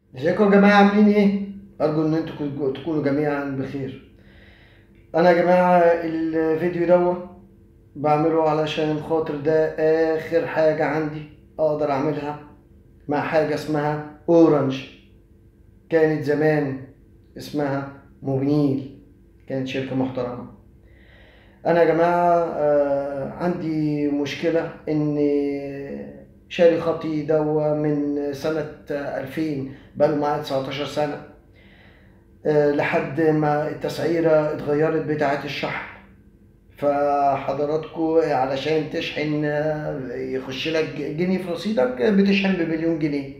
ازيكم يا جماعة عاملين ايه؟ أرجو إن انتوا تكونوا- تكونوا جميعا بخير. أنا يا جماعة الفيديو دوا بعمله علشان خاطر ده آخر حاجة عندي أقدر أعملها مع حاجة اسمها أورنج. كانت زمان اسمها موبينيل كانت شركة محترمة. أنا يا جماعة آه، عندي مشكلة إن شاري خطي دوا من سنة 2000 بقاله معايا 19 سنة آه، لحد ما التسعيرة اتغيرت بتاعة الشحن فحضراتكم علشان تشحن آه، يخش لك جنيه في رصيدك آه، بتشحن بمليون جنيه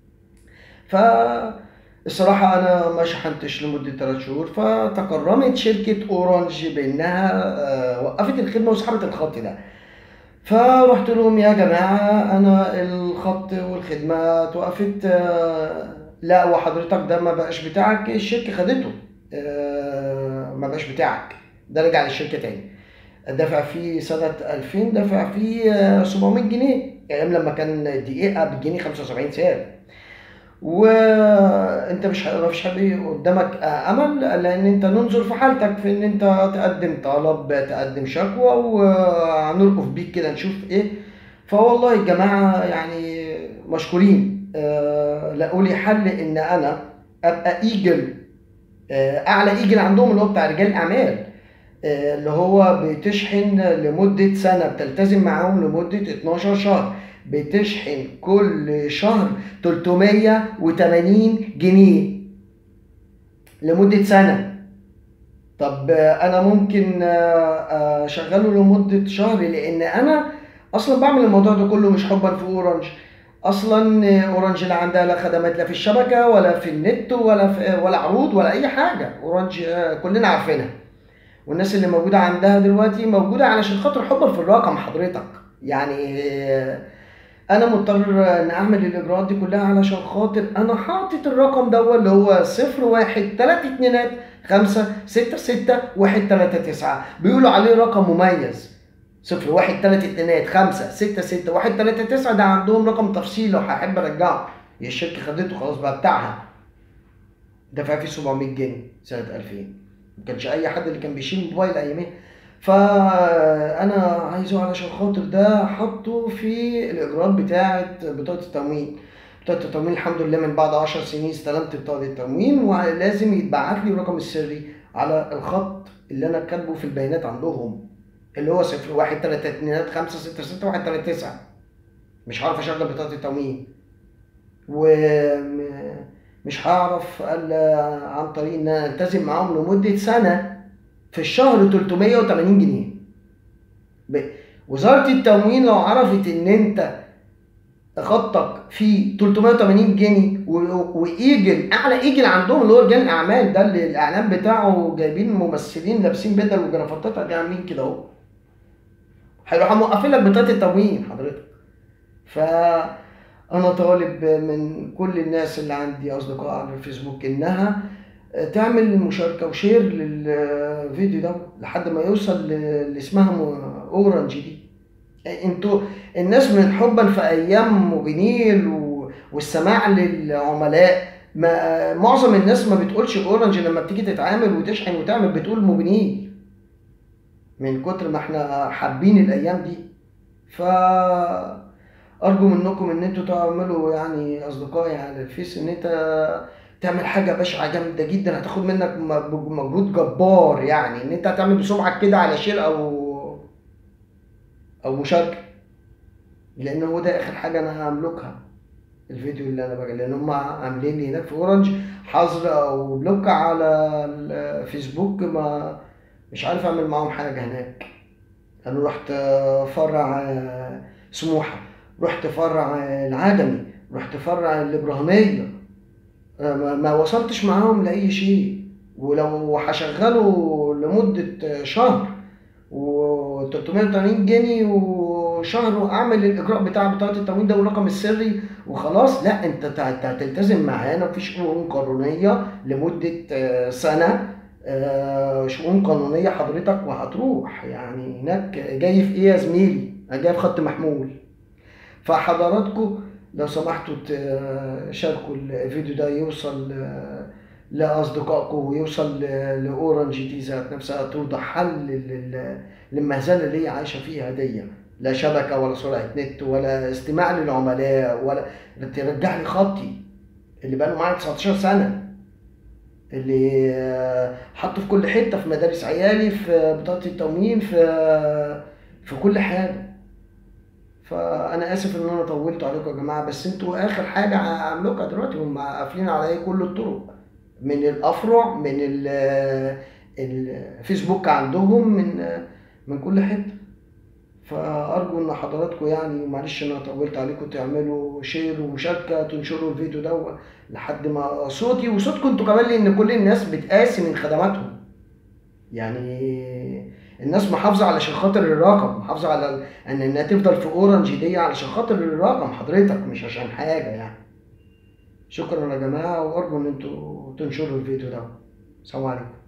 فالصراحة أنا ما شحنتش لمدة ثلاث شهور فتكرمت شركة أورنج بإنها آه، وقفت الخدمة وسحبت الخط ده فرحت لهم يا جماعة أنا الخط والخدمة توقفت آه، لا وحضرتك ده ما بقاش بتاعك الشركة خدته آه، ما بقاش بتاعك ده رجع للشركة تاني دافع فيه سنة 2000 دافع فيه آه، 700 جنيه أيام لما كان دقيقة بالجنيه 75 سعر وانت مش ما فيش حد قدامك امل لان انت ننظر في حالتك في ان انت تقدم طلب تقدم شكوى وهنرقف بيك كده نشوف ايه فوالله الجماعه يعني مشكورين آه، لقوا لي حل ان انا ابقى ايجل آه، اعلى ايجل عندهم اللي هو بتاع رجال الاعمال آه، اللي هو بتشحن لمده سنه بتلتزم معاهم لمده 12 شهر بتشحن كل شهر 380 جنيه لمدة سنة طب آه، أنا ممكن آه، أشغله لمدة شهر لأن أنا أصلا بعمل الموضوع ده كله مش حبا في أورنج أصلا آه، أورنج لا عندها لا خدمات لا في الشبكة ولا في النت ولا في ولا عروض ولا أي حاجة أورنج آه، كلنا عارفينها والناس اللي موجودة عندها دلوقتي موجودة علشان خاطر حبا في الرقم حضرتك يعني آه، انا مضطر ان اعمل الاجراءات دي كلها علشان خاطر انا حاطط الرقم ده اللي هو صفر واحد تلات اتنينات خمسة ستة ستة واحد تلاتة تسعة بيقولوا عليه رقم مميز صفر واحد تلات اتنينات خمسة ستة ستة واحد تلاتة تسعة ده عندهم رقم تفصيل لو هحب ارجعه هي الشركة خدته خلاص بقى بتاعها دفع فيه 700 جنيه سنة 2000 ما كانش اي حد اللي كان بيشيل موبايل ايامها فانا عايزه علشان خاطر ده حطه في الاجراءات بتاعه بطاقه التموين بطاقه التموين الحمد لله من بعد 10 سنين استلمت بطاقه التموين ولازم يتبعت لي الرقم السري على الخط اللي انا كاتبه في البيانات عندهم اللي هو 0 1 3 2 5 6 6 1 3 9 مش هعرف اشغل بطاقه التموين ومش هعرف الا عن طريق ان انا التزم معاهم لمده سنه في الشهر 380 جنيه ب- وزارة التموين لو عرفت ان انت خطك فيه 380 جنيه و- وايجل اعلى ايجل عندهم اللي هو رجال الاعمال ده اللي الاعلان بتاعه جايبين ممثلين لابسين بدل وجرافطات عاملين كده اهو هيروحوا موقفين لك بطاقه التموين حضرتك فانا طالب من كل الناس اللي عندي اصدقاء على الفيسبوك انها تعمل مشاركه وشير للفيديو ده لحد ما يوصل ل- اللي اسمها م- اورنج دي انتوا الناس من حبا في ايام موبينيل و- والسماع للعملاء ما معظم الناس ما بتقولش اورنج لما بتيجي تتعامل وتشحن وتعمل بتقول موبينيل من كتر ما احنا حابين الايام دي ف ارجو منكم ان انتوا تعملوا يعني اصدقائي على الفيس ان انت تعمل حاجه بشعه جامده جدا هتاخد منك م- مجهود جبار يعني ان انت هتعمل بسمعك كده على شير او او مشاركه لان هو ده اخر حاجه انا هملكها الفيديو اللي انا بقى لان هم عاملين لي هناك في اورنج حظر او بلوك على الفيسبوك ما مش عارف اعمل معاهم حاجه هناك انا رحت فرع سموحه رحت فرع العجمي رحت فرع الابراهيميه ما ما وصلتش معاهم لاي شيء ولو هشغله لمده شهر و 380 جنيه وشهر واعمل الاجراء بتاع بطاقه التموين ده والرقم السري وخلاص لا انت ت- ت- هتلتزم معانا في شؤون قانونيه لمده آه، سنه آه، شؤون قانونيه حضرتك وهتروح يعني هناك جاي في ايه يا زميلي؟ أنا جاي في خط محمول فحضراتكم لو سمحتوا تشاركوا الفيديو ده يوصل ل- لأصدقائكم ويوصل ل- لأورنج دي ذات نفسها توضح حل لل- للمهزلة اللي هي عايشة فيها دي لا شبكة ولا سرعة نت ولا استماع للعملاء ولا ترجع لي خطي اللي بقاله معايا 19 سنة اللي آه، حطه في كل حتة في مدارس عيالي في بطاقة التموين في في كل حاجة فانا اسف ان انا طولت عليكم يا جماعه بس انتوا اخر حاجه هعملوها دلوقتي هم قافلين عليا كل الطرق من الافرع من ال- الفيسبوك عندهم من من كل حته فارجو ان حضراتكم يعني معلش ان انا طولت عليكم تعملوا شير ومشاركه تنشروا الفيديو ده لحد ما صوتي وصوتكم انتوا كمان لان كل الناس بتقاسي من خدماتهم يعني الناس محافظه علشان خاطر الرقم محافظه على ال- ان انها تفضل في اورنج دي علشان خاطر الرقم حضرتك مش عشان حاجه يعني شكرا يا جماعه وارجو ان انتوا تنشروا الفيديو ده السلام عليكم